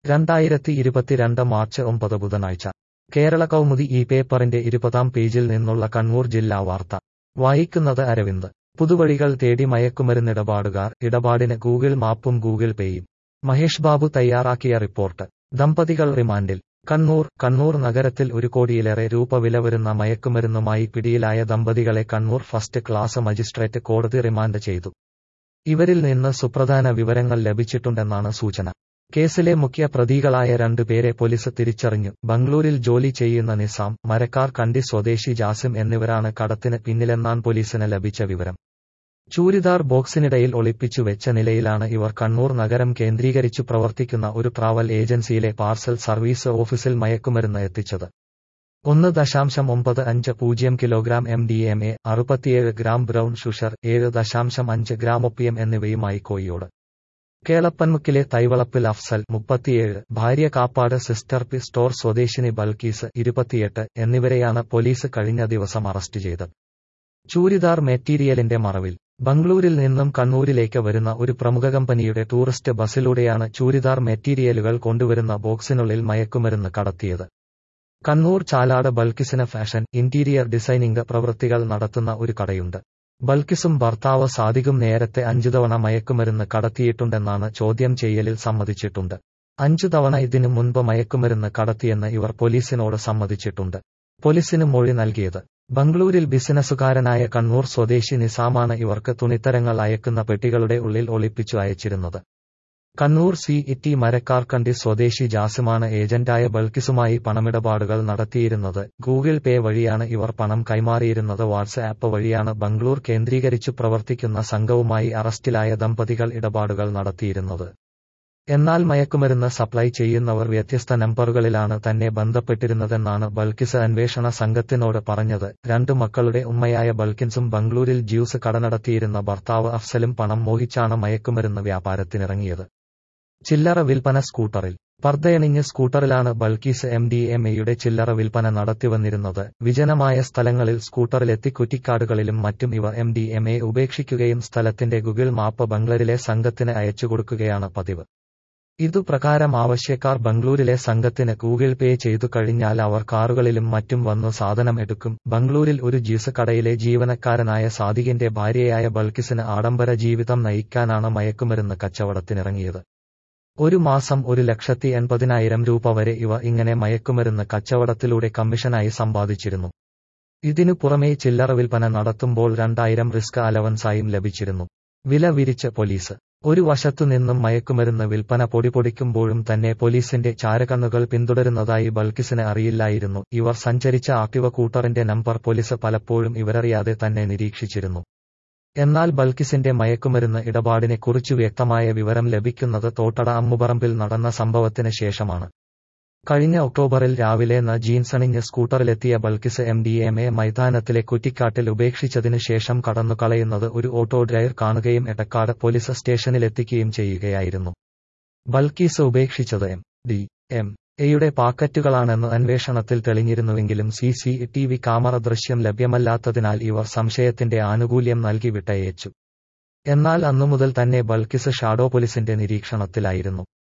രണ്ടായിരത്തി ഇരുപത്തിരണ്ട് മാർച്ച് ഒമ്പത് ബുധനാഴ്ച കേരള കൗമുദി ഈ പേപ്പറിന്റെ ഇരുപതാം പേജിൽ നിന്നുള്ള കണ്ണൂർ ജില്ലാ വാർത്ത വായിക്കുന്നത് അരവിന്ദ് പുതുവഴികൾ തേടി മയക്കുമരുന്നിടപാടുകാർ ഇടപാടിന് ഗൂഗിൾ മാപ്പും ഗൂഗിൾ പേയും മഹേഷ് ബാബു തയ്യാറാക്കിയ റിപ്പോർട്ട് ദമ്പതികൾ റിമാൻഡിൽ കണ്ണൂർ കണ്ണൂർ നഗരത്തിൽ ഒരു കോടിയിലേറെ രൂപ വില വരുന്ന മയക്കുമരുന്നുമായി പിടിയിലായ ദമ്പതികളെ കണ്ണൂർ ഫസ്റ്റ് ക്ലാസ് മജിസ്ട്രേറ്റ് കോടതി റിമാൻഡ് ചെയ്തു ഇവരിൽ നിന്ന് സുപ്രധാന വിവരങ്ങൾ ലഭിച്ചിട്ടുണ്ടെന്നാണ് സൂചന കേസിലെ മുഖ്യ പ്രതികളായ രണ്ടുപേരെ പോലീസ് തിരിച്ചറിഞ്ഞു ബംഗളൂരിൽ ജോലി ചെയ്യുന്ന നിസാം മരക്കാർ കണ്ടി സ്വദേശി ജാസിം എന്നിവരാണ് കടത്തിന് പിന്നിലെന്നാണ് പോലീസിന് ലഭിച്ച വിവരം ചൂരിദാർ ബോക്സിനിടയിൽ ഒളിപ്പിച്ചു വെച്ച നിലയിലാണ് ഇവർ കണ്ണൂർ നഗരം കേന്ദ്രീകരിച്ചു പ്രവർത്തിക്കുന്ന ഒരു ട്രാവൽ ഏജൻസിയിലെ പാർസൽ സർവീസ് ഓഫീസിൽ മയക്കുമരുന്ന് എത്തിച്ചത് ഒന്ന് ദശാംശം ഒമ്പത് അഞ്ച് പൂജ്യം kilogram M D M A അറുപത്തിയേഴ് ഗ്രാം ബ്രൗൺ ഷുഷർ ഏഴ് ദശാംശം അഞ്ച് ഗ്രാം ഒപ്പിയം എന്നിവയുമായി കോയിയോട് കേളപ്പൻമുക്കിലെ തൈവളപ്പിൽ അഫ്സൽ മുപ്പത്തിയേഴ് ഭാര്യ കാപ്പാട് സിസ്റ്റർ പി സ്റ്റോർ സ്വദേശിനി ബൽക്കീസ് ഇരുപത്തിയെട്ട് എന്നിവരെയാണ് പോലീസ് കഴിഞ്ഞ ദിവസം അറസ്റ്റ് ചെയ്തത് ചൂരിദാർ മെറ്റീരിയലിന്റെ മറവിൽ ബംഗളൂരിൽ നിന്നും കണ്ണൂരിലേക്ക് വരുന്ന ഒരു പ്രമുഖ കമ്പനിയുടെ ടൂറിസ്റ്റ് ബസ്സിലൂടെയാണ് ചൂരിദാർ മെറ്റീരിയലുകൾ കൊണ്ടുവരുന്ന ബോക്സിനുള്ളിൽ മയക്കുമരുന്ന് കടത്തിയത് കണ്ണൂർ ചാലാട് ബൽക്കിസിന് ഫാഷൻ ഇന്റീരിയർ ഡിസൈനിംഗ് പ്രവൃത്തികൾ നടത്തുന്ന ഒരു കടയുണ്ട് ബൽക്കിസും ഭർത്താവ് സാദികും നേരത്തെ അഞ്ചു തവണ മയക്കുമരുന്ന് കടത്തിയിട്ടുണ്ടെന്നാണ് ചോദ്യം ചെയ്യലിൽ സമ്മതിച്ചിട്ടുണ്ട് അഞ്ചു തവണ ഇതിനു മുൻപ് മയക്കുമരുന്ന് കടത്തിയെന്ന് ഇവർ പോലീസിനോട് സമ്മതിച്ചിട്ടുണ്ട് പോലീസിന് മൊഴി നൽകിയത് ബംഗളൂരിൽ ബിസിനസ്സുകാരനായ കണ്ണൂർ സ്വദേശി നിസാമാണ് ഇവർക്ക് തുണിത്തരങ്ങൾ അയക്കുന്ന പെട്ടികളുടെ ഉള്ളിൽ ഒളിപ്പിച്ചു അയച്ചിരുന്നത് കണ്ണൂർ സി ഇറ്റി മരക്കാർക്കണ്ടി സ്വദേശി ജാസിമാണ് ഏജന്റായ ബൽക്കിസുമായി പണമിടപാടുകൾ നടത്തിയിരുന്നത് ഗൂഗിൾ പേ വഴിയാണ് ഇവർ പണം കൈമാറിയിരുന്നത് വാട്സ്ആപ്പ് വഴിയാണ് ബംഗളൂർ കേന്ദ്രീകരിച്ചു പ്രവർത്തിക്കുന്ന സംഘവുമായി അറസ്റ്റിലായ ദമ്പതികൾ ഇടപാടുകൾ നടത്തിയിരുന്നത് എന്നാൽ മയക്കുമരുന്ന് സപ്ലൈ ചെയ്യുന്നവർ വ്യത്യസ്ത നമ്പറുകളിലാണ് തന്നെ ബന്ധപ്പെട്ടിരുന്നതെന്നാണ് ബൽക്കിസ് അന്വേഷണ സംഘത്തിനോട് പറഞ്ഞത് രണ്ടു മക്കളുടെ ഉമ്മയായ ബൽക്കിൻസും ബംഗളൂരിൽ ജ്യൂസ് കട നടത്തിയിരുന്ന ഭർത്താവ് അഫ്സലും പണം മോഹിച്ചാണ് മയക്കുമരുന്ന് വ്യാപാരത്തിനിറങ്ങിയത് ചില്ലറ വിൽപ്പന സ്കൂട്ടറിൽ പർദ്ദയണിഞ്ഞ് സ്കൂട്ടറിലാണ് ബൽക്കീസ് എം ഡി എം എയുടെ ചില്ലറ വിൽപ്പന നടത്തിവന്നിരുന്നത് വിജനമായ സ്ഥലങ്ങളിൽ സ്കൂട്ടറിലെത്തി കുറ്റിക്കാടുകളിലും മറ്റും ഇവർ എം ഡി എം എ ഉപേക്ഷിക്കുകയും സ്ഥലത്തിന്റെ ഗൂഗിൾ മാപ്പ് ബംഗ്ലരിലെ സംഘത്തിന് അയച്ചുകൊടുക്കുകയാണ് പതിവ് ഇതുപ്രകാരം ആവശ്യക്കാർ ബംഗളൂരിലെ സംഘത്തിന് ഗൂഗിൾ പേ ചെയ്തു കഴിഞ്ഞാൽ അവർ കാറുകളിലും മറ്റും വന്നു സാധനം എടുക്കും ബംഗളൂരിൽ ഒരു ജ്യൂസ് കടയിലെ ജീവനക്കാരനായ സാദിഖിന്റെ ഭാര്യയായ ബൽക്കിസിന് ആഡംബര ജീവിതം നയിക്കാനാണ് മയക്കുമരുന്ന് കച്ചവടത്തിനിറങ്ങിയത് ഒരു മാസം ഒരു ലക്ഷത്തി എൺപതിനായിരം രൂപ വരെ ഇവ ഇങ്ങനെ മയക്കുമരുന്ന് കച്ചവടത്തിലൂടെ കമ്മീഷനായി സമ്പാദിച്ചിരുന്നു ഇതിനു പുറമേ ചില്ലറ വിൽപ്പന നടത്തുമ്പോൾ രണ്ടായിരം റിസ്ക് അലവൻസായും ലഭിച്ചിരുന്നു വില വിരിച്ച് പോലീസ് ഒരു വശത്തുനിന്നും മയക്കുമരുന്ന് വിൽപ്പന പൊടിപൊടിക്കുമ്പോഴും തന്നെ പോലീസിന്റെ ചാരകണ്ണുകൾ പിന്തുടരുന്നതായി ബൽക്കിസിന് അറിയില്ലായിരുന്നു ഇവർ സഞ്ചരിച്ച ആക്ടിവ കൂട്ടറിന്റെ നമ്പർ പോലീസ് പലപ്പോഴും ഇവരറിയാതെ തന്നെ നിരീക്ഷിച്ചിരുന്നു എന്നാൽ ബൽക്കിസിന്റെ മയക്കുമരുന്ന് ഇടപാടിനെക്കുറിച്ചു വ്യക്തമായ വിവരം ലഭിക്കുന്നത് തോട്ടട അമ്മുപറമ്പിൽ നടന്ന സംഭവത്തിന് ശേഷമാണ് കഴിഞ്ഞ ഒക്ടോബറിൽ രാവിലെ ന ജീൻസണിഞ്ഞ് സ്കൂട്ടറിലെത്തിയ Balkis M D M A മൈതാനത്തിലെ കുറ്റിക്കാട്ടിൽ ഉപേക്ഷിച്ചതിനു ശേഷം കടന്നുകളയുന്നത് ഒരു ഓട്ടോ ഡ്രൈവർ കാണുകയും എടക്കാട് പോലീസ് സ്റ്റേഷനിലെത്തിക്കുകയും ചെയ്യുകയായിരുന്നു ബൽക്കീസ് ഉപേക്ഷിച്ചത് എം ഡി എം എയുടെ പാക്കറ്റുകളാണെന്ന് അന്വേഷണത്തിൽ തെളിഞ്ഞിരുന്നുവെങ്കിലും C C T V camera ദൃശ്യം ലഭ്യമല്ലാത്തതിനാൽ ഇവർ സംശയത്തിന്റെ ആനുകൂല്യം നൽകി വിട്ടയച്ചു എന്നാൽ അന്നുമുതൽ തന്നെ ബൽക്കിസ് ഷാഡോ പോലീസിന്റെ നിരീക്ഷണത്തിലായിരുന്നു